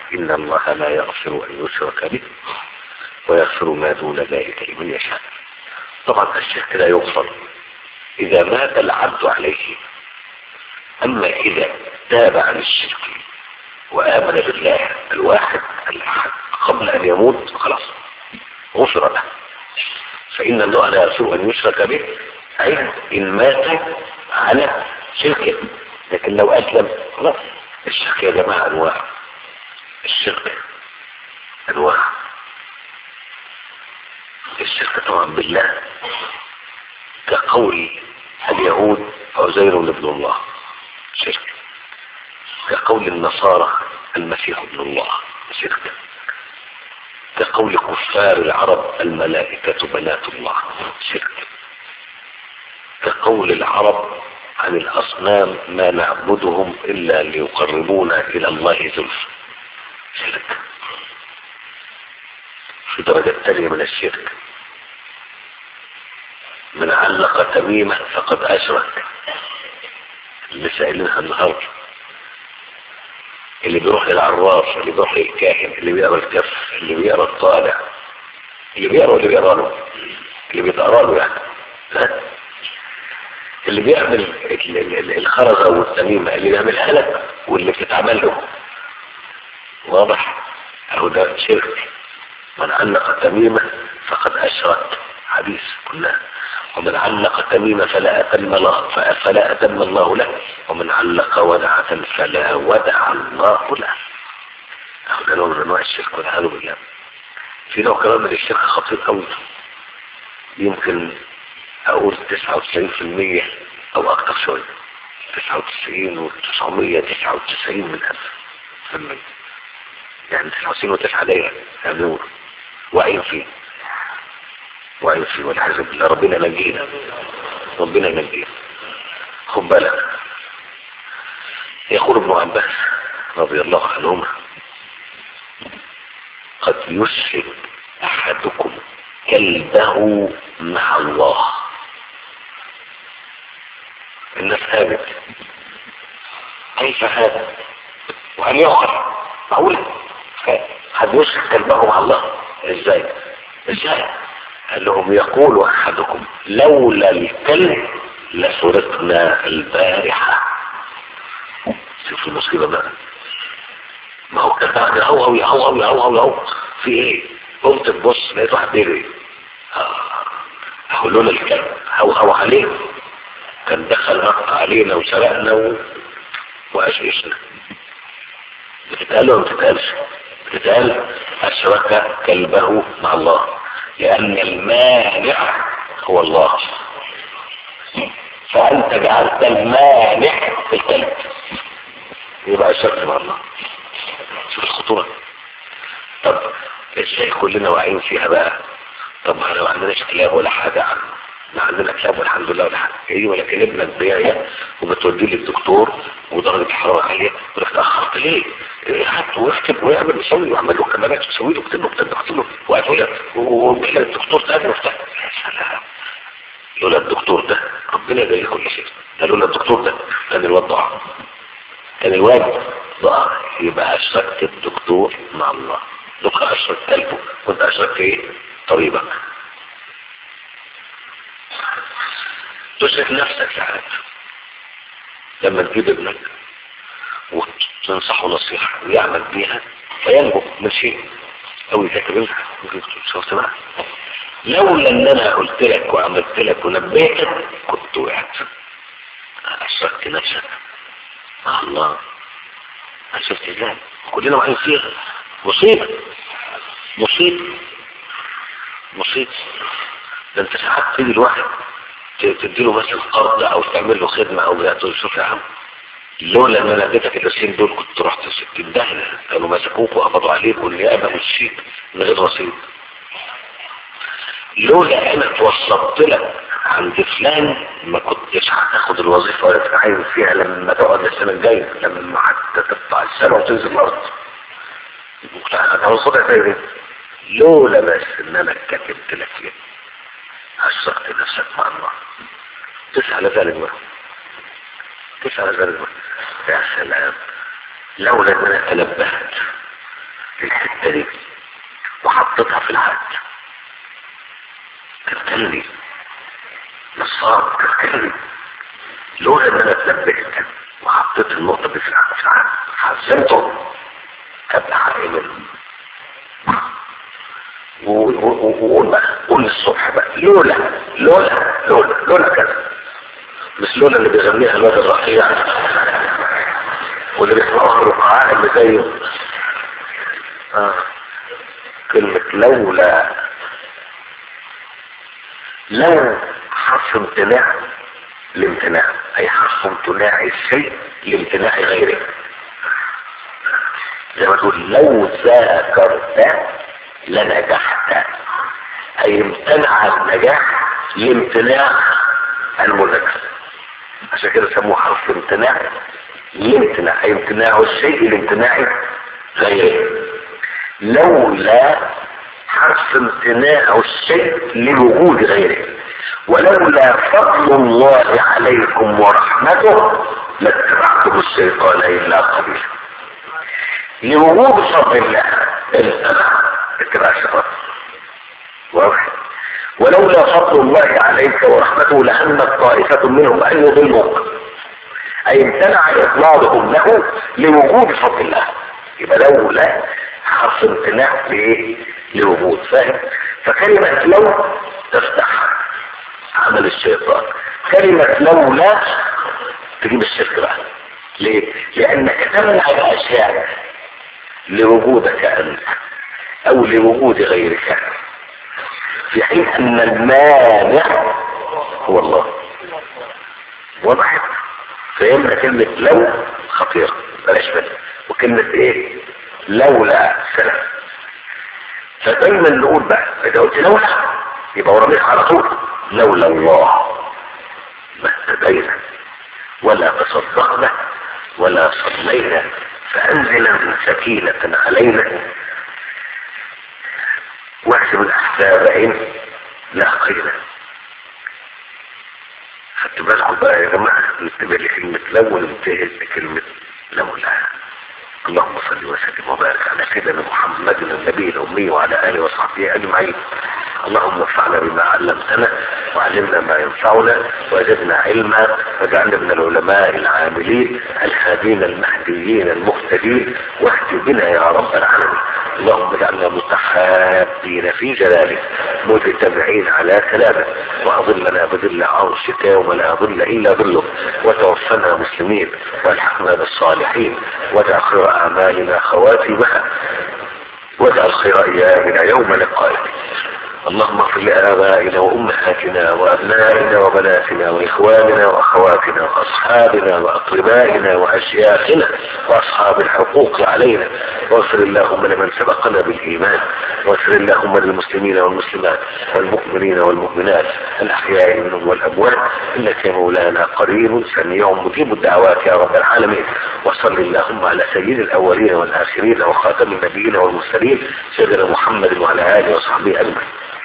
إن الله لا يغفر أن يشرك به ويغفر ما دون ذلك لمن يشاء طبعا الشرك لا يغفر إذا مات العبد عليه أما إذا تاب عن الشرك وآمن بالله الواحد الأحد قبل أن يموت خلاص غفر له فإن الله لا يغفر أن يشرك به أي إن مات على شركه لكن لو أسلم خلاص الشرك يا جماعة أنواع الشرك أنواع الشرك طبعا بالله كقول اليهود عزير ابن الله شرك كقول النصارى المسيح ابن الله شرك كقول كفار العرب الملائكة بنات الله شرك كقول العرب عن الأصنام ما نعبدهم إلا ليقربونا إلى الله زلف شرك في درجة تانية من الشرك من علق تميمة فقد أشرك اللي سائلينها النهاردة اللي بيروح للعراف اللي بيروح للكاهن اللي بيقرا الكف اللي بيقرا الطالع اللي بيقرا واللي بيقرا له اللي بيتقرا له يعني ها اللي بيعمل الخرزة والتميمة اللي بيعملها لك واللي بتتعمل له واضح اهو ده شرك من علق تميمة فقد اشرك حديث كلها ومن علق تميمة فلا أتم الله فلا أتم الله له ومن علق ودعة فلا ودع الله له هذا نوع من أنواع الشرك والعياذ بالله في نوع كمان من الشرك خطير قوي يمكن أقول 99% أو أكثر شوية 99 و 999 من ألف في المية يعني 99 وتسعة دايرة يعني نور واعيين فيه وعين فيه والحزب بالله ربنا نجينا ربنا نجينا خد بالك يقول ابن عباس رضي الله عنهما قد يشرك احدكم كلبه مع الله الناس هابت كيف هذا وهل يؤخذ معقول قد يشرك كلبه مع الله ازاي ازاي قال لهم يقول احدكم لولا الكلب لسرقنا البارحة شوف المصيبة بقى ما هو كان بعد هو هو هو هو هو هو هو في ايه قمت تبص لقيت واحد بيجري اهو لولا الكلب هو هو عليه كان دخل رق علينا وسرقنا و... واشيشنا بتتقال ولا ما بتتقالش بتتقال اشرك كلبه مع الله لأن المانع هو الله فأنت جعلت المانع في الكلب يبقى الشرك مع الله شوف الخطورة طب ازاي كلنا واعيين فيها بقى طب احنا ما عندناش كلاب ولا حاجة ما عندنا كلاب والحمد لله ولا حاجة ايه ولا كلبنا البيعية وبتوديه للدكتور ودرجة الحرارة عالية ولك تأخرت ليه؟ هات واكتب ويعمل ويسوي ويعمل له كمالات ويسوي له اكتب له اكتب له اكتب له وهاتوا لك وبيلا الدكتور تاني وبتاع يا سلام لولا الدكتور ده ربنا يبارك كل شيء ده لولا الدكتور ده كان الواد ضاع كان الواد ضاع يبقى اشركت الدكتور مع الله دكتور اشرك قلبه كنت اشركت ايه؟ طبيبك تشرك نفسك ساعات لما تجيب ابنك وتنصحه نصيحة ويعمل بيها فينجو من شيء او يذاكر شفت بقى لولا ان انا قلت لك وعملت لك ونبهتك كنت وقعت اشركت نفسك مع الله شفت ازاي كلنا واقعين فيها مصيبة مصيبة مصيبة ده انت ساعات تيجي الواحد تديله مثلا قرض او تعمل له خدمة او تقول شوف يا عم لولا ان انا اديتك الرسيم دول كنت رحت ست الدهنة كانوا مسكوك وقبضوا عليك والنيابة والشيك من غير رصيد لولا انا توسطت لك عند فلان ما كنتش هتاخد الوظيفة ولا تتعين فيها لما تقعد السنة الجاية لما حتى تقطع السنة وتنزل الارض هتوصلها زي لولا بس ان انا كتبت لك كده عشقت نفسك مع الله تسعى لذلك بقى تسعى لذلك بقى يا سلام لولا ان انا تنبهت بعد ما انا اتنبهت وحطيت النقطة دي في العقل حزمته ابقى حقي منه وقول بقى قول الصبح بقى لولا لولا لولا لولا كذا مش لولا اللي بيغنيها الواد الرقيع واللي بيسمعوها الرقعاء اللي زيه آه. كلمة لولا لو حرف امتناع لامتناع اي حرف امتناع الشيء لامتناع غيره زي ما تقول لو ذاكرت لنجحت اي امتنع النجاح لامتناع المذاكرة عشان كده سموه حرف امتناع لامتناع اي امتناع الشيء لامتناع غيره لولا حرف امتناع الشيء لوجود غيره ولولا فضل الله عليكم ورحمته لاتبعتم الشيطان الا قليلا لوجود فضل الله التبع اتباع الشيطان واضح ولولا فضل الله عليك ورحمته لهمت طائفة منهم ان يضلوك اي امتنع اطلاقهم له لوجود فضل الله يبقى لولا حرف امتناع لايه لوجود فاهم فكلمة لو تفتح عمل الشيطان كلمة لولا تجيب الشرك بقى ليه لانك تمنع الاشياء لوجودك انت او لوجود غيرك في حين ان المانع هو الله وضحت فهمنا كلمة لو خطيرة بلاش بس وكلمة ايه لولا سلام فدايما نقول بقى اذا قلت لولا يبقى ورميك على طول لولا الله ما اهتدينا ولا تصدقنا ولا صلينا فانزلا سكينة علينا واحسب الاحساب ان لاقينا خدت بالكم بقى يا جماعه ننتبه لكلمه لو وننتهي بكلمه لولا اللهم صل وسلم وبارك على سيدنا محمد النبي الامي وعلى اله وصحبه اجمعين اللهم انفعنا بما علمتنا وعلمنا ما ينفعنا وزدنا علما واجعلنا من العلماء العاملين الهادين المهديين المهتدين واهد بنا يا رب العالمين اللهم اجعلنا متحابين في جلالك متتبعين على كلامك واظلنا بظل عرشك يوم لا ظل الا ظلك وتوفنا مسلمين والحقنا بالصالحين واجعل خير اعمالنا خواتمها واجعل خير ايامنا يوم لقائك اللهم اغفر لآبائنا وأمهاتنا وأبنائنا وبناتنا وإخواننا وأخواتنا وأصحابنا وأقربائنا وأشياخنا وأصحاب الحقوق علينا واغفر اللهم لمن سبقنا بالإيمان واغفر اللهم للمسلمين والمسلمات والمؤمنين والمؤمنات الأحياء منهم والأموات إنك يا مولانا قريب سميع مجيب الدعوات يا رب العالمين وصل اللهم على سيد الأولين والآخرين وخاتم النبيين والمرسلين سيدنا محمد وعلى آله وصحبه أجمعين